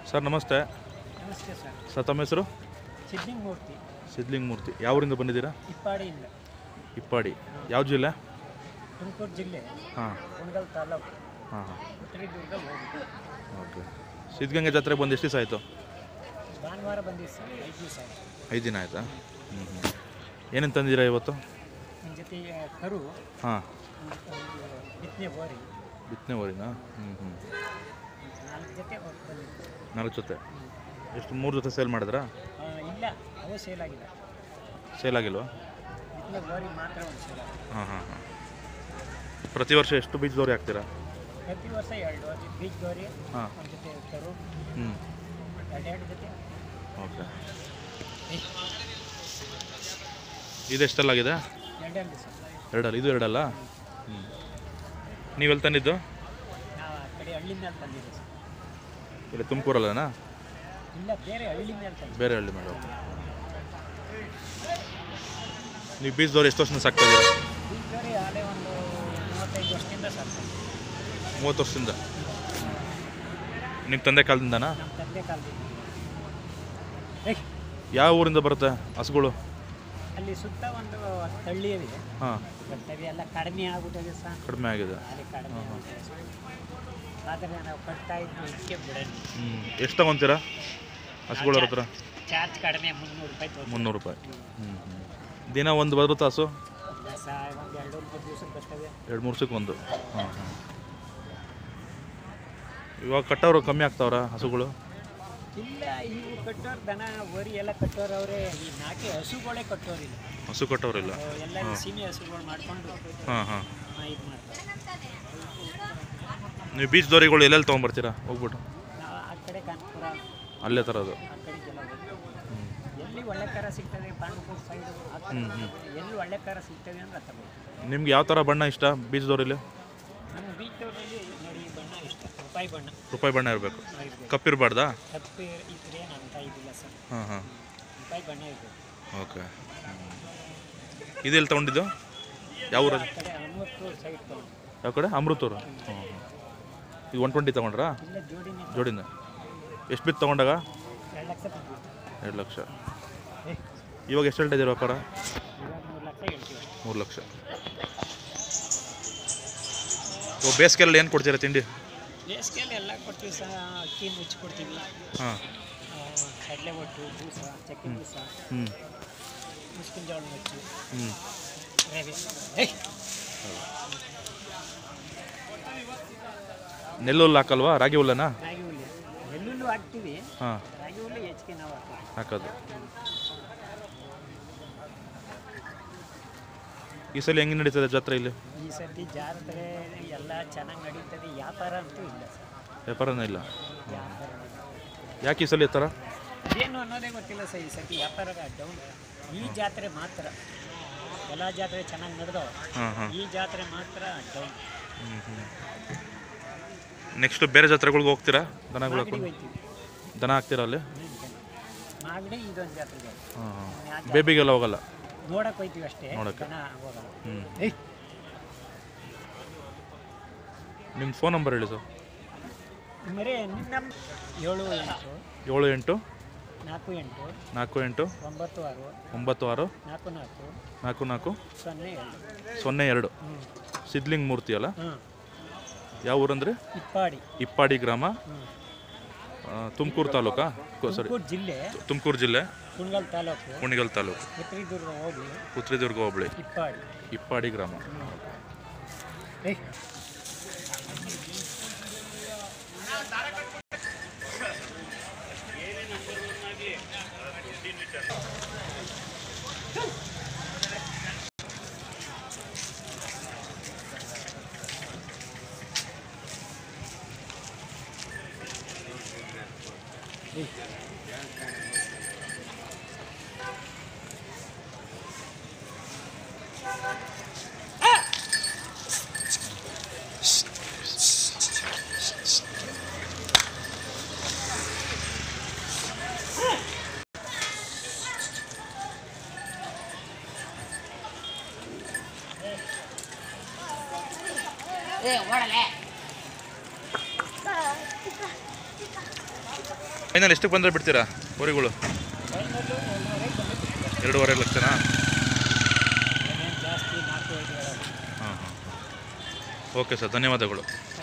Sir ನಮಸ್ತೆ ನಮಸ್ತೆ sir sir ತಮ್ಮ ಹೆಸರು ಸಿದ್ಲಿಂಗ್ ಮೂರ್ತಿ ಸಿದ್ಲಿಂಗ್ ಮೂರ್ತಿ ಯಾವ ಊರಿಂದ ಬಂದಿದ್ದೀರಾ ಇಪ್ಪಾಡಿಯಿಂದ ಇಪ್ಪಾಡಿ ಯಾವ ಜಿಲ್ಲೆ ತುಮಕೂರು ಜಿಲ್ಲೆ ಹಾಂ ಕುಣಗಲ್ ತಾಲೂಕು ಹಾಂ ಹಾಂ ಉತ್ತರದುರ್ಗ ಹೋಗಿ ಓಕೆ ಸಿದ್ಧಗಂಗೆ ಜಾತ್ರೆಗೆ ಬಂದು ಎಷ್ಟು ದಿವಸ ಆಯಿತು ಭಾನುವಾರ ಬಂದಿದ್ದು ಸರ್ ಐದು ದಿವಸ ಆಯ್ತು ಐದು ದಿನ ಆಯಿತಾ ಹ್ಞೂ ಹ್ಞೂ ಏನೇನು ತಂದಿದ್ದೀರಾ ಇವತ್ತು ನನ್ನ ಜೊತೆಗೆ ಕರು ಹಾಂ ಒಂದು ಒಂದು ಬಿತ್ತನೆ ಬೋರಿ ಬಿತ್ತನೆ ಊರಿನಾ ಹ್ಞೂ ಹ್ಞೂ ನಾಲ್ಕು ಜೊತೆ ಹೊರ್ಟ್ ಬಂದಿದ್ದು ನಾಲ್ಕು ಜೊತೆ ಎಷ್ಟು ಮೂರು ಜೊತೆ ಸೇಲ್ ಮಾಡಿದ್ರಾ ಆ, ಇಲ್ಲ ಅವು ಸೇಲ್ ಆಗಿಲ್ಲ ಸೇಲ್ ಆಗಿಲ್ವಾ ಬಿತ್ತನೆ ಬೋರಿ ಮಾತ್ರ ಒಂದು ಸೇಲ್ ಆಗಿದೆ ಹಾಂ ಹಾಂ ಹಾಂ ಪ್ರತಿ ವರ್ಷ ಎಷ್ಟು ಬೀಜದವ್ರು ಹಾಕ್ತೀರಾ ಪ್ರತಿ ವರ್ಷ ಎರಡು ಅದು ಬೀಚ್ ಬೋರಿ ಹಾಂ ಒಂದು ಜೊತೆ ಕರು ಹ್ಞೂ ಎರಡೆರಡು ಜೊತೆ ಓಕೆ ಇದೆಷ್ಟಲ್ಲಾಗಿದೆ ಎರಡೆರಡು ಸರ್ ಎರಡಲ್ಲ ಇದು ಎರಡಲ್ಲ ಹ್ಞೂ ನೀವೆಲ್ಲಿ ತಂದಿದ್ದು ನಾವು ಆ ಕಡೆ ಹಳ್ಳಿ ಮೇಲೆ ತಂದಿದ್ದೀವಿ ಸರ್ ಇಲ್ಲಿ ತುಮಕೂರಲ್ಲನಾ ಇಲ್ಲ ಬೇರೆ ಹಳ್ಳಿ ಮೇಲೆ ತಂದಿದ್ದೀವಿ ಬೇರೆ ಹಳ್ಳಿ ಮೇಡಮ್ ನೀವು ಬೀಜದವ್ರು ಎಷ್ಟು ವರ್ಷದಿಂದ ಸಾಕ್ತಾ ಇದ್ದೀರಾ ಬೀಚ್ ಬೋರಿ ಆಲೇ ಒಂದು ಮೂವತ್ತೈದು ವರ್ಷದಿಂದ ಸಾಕ್ತಾರೆ ಮೂವತ್ತು ವರ್ಷದಿಂದ ನಿಮ್ಮ ತಂದೆ ಕಾಲದಿಂದನಾ ನಮ್ಮ ತಂದೆ ಕಾಲದಿಂದ ಏಯ್ ಯಾವ ಊರಿಂದ ಬರುತ್ತೆ ಹಸುಗಳು ಅಲ್ಲಿ ಸುತ್ತ ಒಂದು ತಳ್ಳಿ ಇದೆ ಹಾಂ ಬರ್ತವೆ ಎಲ್ಲ ಕಡಿಮೆ ಆಗ್ಬಿಟ್ಟಿದೆ ಸರ್ ಕಡಿಮೆ ಆಗಿದೆ ಅಲ್ಲಿ ಕಡಿಮೆ ಆಗ್ಬಿಟ್ಟಿದೆ ಸರ್. ಆದರೆ ನಾವು ಕಟ್ತಾ ಇದ್ದು ಇದಕ್ಕೆ ಬಿಡೋಣ ಹ್ಞೂ ಎಷ್ಟು ತಗೊತೀರಾ ಹಸುಗಳವ್ರ ಹತ್ರ ಚಾರ್ಜ್ ಕಡಿಮೆ ಮುನ್ನೂರು ರೂಪಾಯಿ ತೊಗೊಂಡು ಮುನ್ನೂರು ರೂಪಾಯಿ ಹ್ಞೂ ಹ್ಞೂ ದಿನ ಒಂದು ಬರುತ್ತೆ ಹಸು ಸರ್ ಒಂದು ಎರಡು ಮೂರು ದಿವಸಕ್ಕೆ ಬರ್ತವೆ ಎರಡು ಮೂರು ವರ್ಷಕ್ಕೆ ಒಂದು ಹಾಂ ಹಾಂ ಇವಾಗ ಕಟ್ಟೋರು ಕಮ್ಮಿ ಆಗ್ತಾವ್ರ ಹಸುಗಳು ಇಲ್ಲ ಇವು ಕಟ್ಟೋರು ದನ ವರಿ ಎಲ್ಲ ಕಟ್ಟೋರು ಅವರೇ ಈ ನಾಟಿ ಹಸುಗಳೇ ಕಟ್ಟೋರಿಲ್ಲ ಹಸು ಕಟ್ಟೋರಿಲ್ಲ ಅವು ಎಲ್ಲ ಈ ಸೀಮೆ ಹಸುಗಳು ಮಾಡ್ಕೊಂಡು ಹಾಂ ಹಾಂ ಇದು ಮಾಡ್ತಾರೆ ನೀವು ಬೀಚ್ ದೋರಿಗಳು ಎಲ್ಲೆಲ್ಲಿ ತೊಗೊಂಬರ್ತೀರಾ ಹೋಗ್ಬಿಟ್ಟು ನಾವು ಆ ಕಡೆ ಕಾನ್ಪುರ ಅಲ್ಲೇ ತರೋದು ಆ ಕಡೆಗೆಲ್ಲ ಹೋಗ್ತೀವಿ. ಎಲ್ಲಿ ಒಳ್ಳೆ ಕಾರ ಸಿಗ್ತದೆ ಪಾಂಡುಪುರ ಸೈಡು ಆ ಕಡೆ ಹ್ಞೂ ಹ್ಞೂ ಎಲ್ಲಿ ಒಳ್ಳೆ ಕಾರ ಸಿಗ್ತದೆ ಅಂದ್ರೆ ತಗೋಬೇಕು ನಿಮ್ಗೆ ಯಾವ ಥರ ಬಣ್ಣ ಇಷ್ಟ ಬೀಚ್ ದೋರಿಲಿ ನಮ್ಮ ಬೀಚಲ್ಲಿ ನೋಡಿ ಈ ಬಣ್ಣ ಇಷ್ಟ ರೂಪಾಯಿ ಬಣ್ಣ ರೂಪಾಯಿ ಬಣ್ಣ ಇರಬೇಕು ಇರಬೇಕು ಕಪ್ಪಿರಬಾರ್ದಾ ಕಪ್ಪು ಇದ್ರೆ ಅಂತ ಇದಿಲ್ಲ ಸರ್ ಹಾಂ ಹಾಂ ರೂಪಾಯಿ ಬಣ್ಣ ಇರಬೇಕು ಓಕೆ ಇದೆಲ್ಲಿ ತೊಗೊಂಡಿದ್ದು ಯಾವ ಊರಲ್ಲಿ ಆ ಕಡೆ ಅಮೃತೂರು ಸೈಡ್ ತೊಗೊಂಡು ಯಾವ ಕಡೆ ಅಮೃತೂರು ಹಾಂ ಹಾಂ ಇದು ಒನ್ ಟ್ವೆಂಟಿ ತೊಗೊಂಡ್ರಾ ಇಲ್ಲ ಜೋಡಿನೇ ಜೋಡಿನ ಎಷ್ಟು ಬಿತ್ತು ತೊಗೊಂಡಾಗ ಎರಡು ಲಕ್ಷ ಬಿದ್ದಿತ್ತು ಎರಡು ಲಕ್ಷ ಏ ಇವಾಗ ಎಷ್ಟು ಹೇಳ್ತಾ ಇದ್ದೀರಾ ವ್ಯಾಪಾರ ಇವಾಗ ಮೂರು ಲಕ್ಷ ಹೇಳ್ತೀವಿ ಮೂರು ಲಕ್ಷ ಓ ಬೇಸಿಗೆಲ್ಲ ಏನು ಕೊಡ್ತೀರಾ ತಿಂಡಿ ಬೇಸಿಗೆಯಲ್ಲಿ ಎಲ್ಲ ಕೊಡ್ತೀವಿ ಸಹ ಅಕ್ಕಿ ಮುಚ್ಚಿ ಕೊಡ್ತೀವಿ ಹಾಂ ಕಡಲೆ ಒಟ್ಟು ಬೂಸ ಚಕ್ಕೆ ಬೂಸ ಹ್ಞೂ ಮುಸ್ಕಿನ ಜೋಳ ಮುಚ್ಚು ಹ್ಞೂ ರವೆ ಏಯ್ ನೆಲ್ಲು ಹುಲ್ಲು ಹಾಕಲ್ವಾ ರಾಗಿ ಹುಲ್ಲನಾ ರಾಗಿ ಹುಲ್ಲು ಎಲ್ಲುಲ್ಲು ಹಾಕ್ತೀವಿ ಹಾಂ ರಾಗಿ ಹುಲ್ಲು ಹೆಚ್ಚಿಗೆ ನಾವು ಹಾಕ್ತೀವಿ ಹಾಕೋದು ಈ ಸಲ ಹೆಂಗೆ ನಡೀತದೆ ಜಾತ್ರೆ ಇಲ್ಲಿ ಈ ಸರ್ತಿ ಜಾತ್ರೆ ಎಲ್ಲ ಚೆನ್ನಾಗಿ ನಡೀತದೆ ವ್ಯಾಪಾರ ಅಂತೂ ಇಲ್ಲ ಸರ್ ವ್ಯಾಪಾರನೇ ಇಲ್ಲ ವ್ಯಾಪಾರ ಯಾಕೆ ಈ ಸಲ ಈ ಥರ ಏನು ಅನ್ನೋದೇ ಗೊತ್ತಿಲ್ಲ ಸರ್ ಈ ಸರ್ತಿ ವ್ಯಾಪಾರ ಡೌನ್ ಈ ಜಾತ್ರೆ ಮಾತ್ರ ಎಲ್ಲ ಜಾತ್ರೆ ಚೆನ್ನಾಗಿ ನಡೆದವು ಹಾಂ ಹಾಂ ಈ ಜಾತ್ರೆ ಮಾತ್ರ ಡೌನ್ ಹ್ಞೂ ಹ್ಞೂ ನೆಕ್ಸ್ಟ್ ಬೇರೆ ಜಾತ್ರೆಗಳ್ಗೆ ಹೋಗ್ತೀರಾ ದನಗಳು ಮಾಗಡಿ ಹಾಕೊಂಡು ಹೋಯ್ತೀವಿ ದನ ಹಾಕ್ತೀರಾ ಅಲ್ಲಿ ಮಾಗಡಿ ಇದೊಂದು ಜಾತ್ರೆಗೆ ಹಾಂ ಹಾಂ ಬೇಬಿಗೆಲ್ಲ ಹೋಗಲ್ಲ ನೋಡಕ್ಕೆ ಹೋಯ್ತೀವಿ ಅಷ್ಟೇ ನೋಡಕ್ಕೆ. ಜನ ಹೋಗಲ್ಲ ಹ್ಞೂ ಏಯ್ ನಿಮ್ಮ ಫೋನ್ ನಂಬರ್ ಹೇಳಿ ಸರ್ ಮರೇ ನಮ್ಮ ಏಳು ಎಂಟು ಏಳು ಎಂಟು ನಾಲ್ಕು ಎಂಟು ನಾಲ್ಕು ಎಂಟು ಒಂಬತ್ತು ಆರು ಒಂಬತ್ತು ಆರು ನಾಲ್ಕು ನಾಲ್ಕು ನಾಲ್ಕು ನಾಲ್ಕು ಸೊನ್ನೆ ಎರಡು ಸೊನ್ನೆ ಎರಡು ಹ್ಞೂ ಸಿದ್ಲಿಂಗ್ ಮೂರ್ತಿ ಅಲ್ಲ ಹ್ಞೂ ಯಾವ ಊರಂದ್ರೆ ಇಪ್ಪಾಡಿ ಇಪ್ಪಾಡಿ ಗ್ರಾಮ ಹ್ಞೂ ತುಮಕೂರು ತಾಲೂಕಾ ಸಾರಿ ತುಮಕೂರು ಜಿಲ್ಲೆ ತುಮಕೂರು ಜಿಲ್ಲೆ ಕುಣಗಲ್ ತಾಲೂಕು ಕುಣಿಗಲ್ ತಾಲೂಕು ಚಿತ್ರದುರ್ಗ ಹೋಗಿ ಪುತ್ರಿದುರ್ಗ ಹೋಬಳಿ ಇಪ್ಪಾಡಿ ಇಪ್ಪಾಡಿ ಗ್ರಾಮ ಏಯ್ ಏ ಓಡಲೆ ಫೈನಲ್ ಎಷ್ಟಕ್ಕೆ ಬಂದರೆ ಬಿಡ್ತೀರಾ ಹೋರಿಗಳು ಫೈನಲ್ಲು ಎರಡೂವರೆಗೆ ಬಂದು ಎರಡೂವರೆ ಲಕ್ಷನಾ ಅದೇನು ಜಾಸ್ತಿ ನಾಲ್ಕು ಐದು ಹೇಳೋದು ಹಾಂ ಹಾಂ ಓಕೆ ಸರ್ ಧನ್ಯವಾದಗಳು ಥ್ಯಾಂಕ್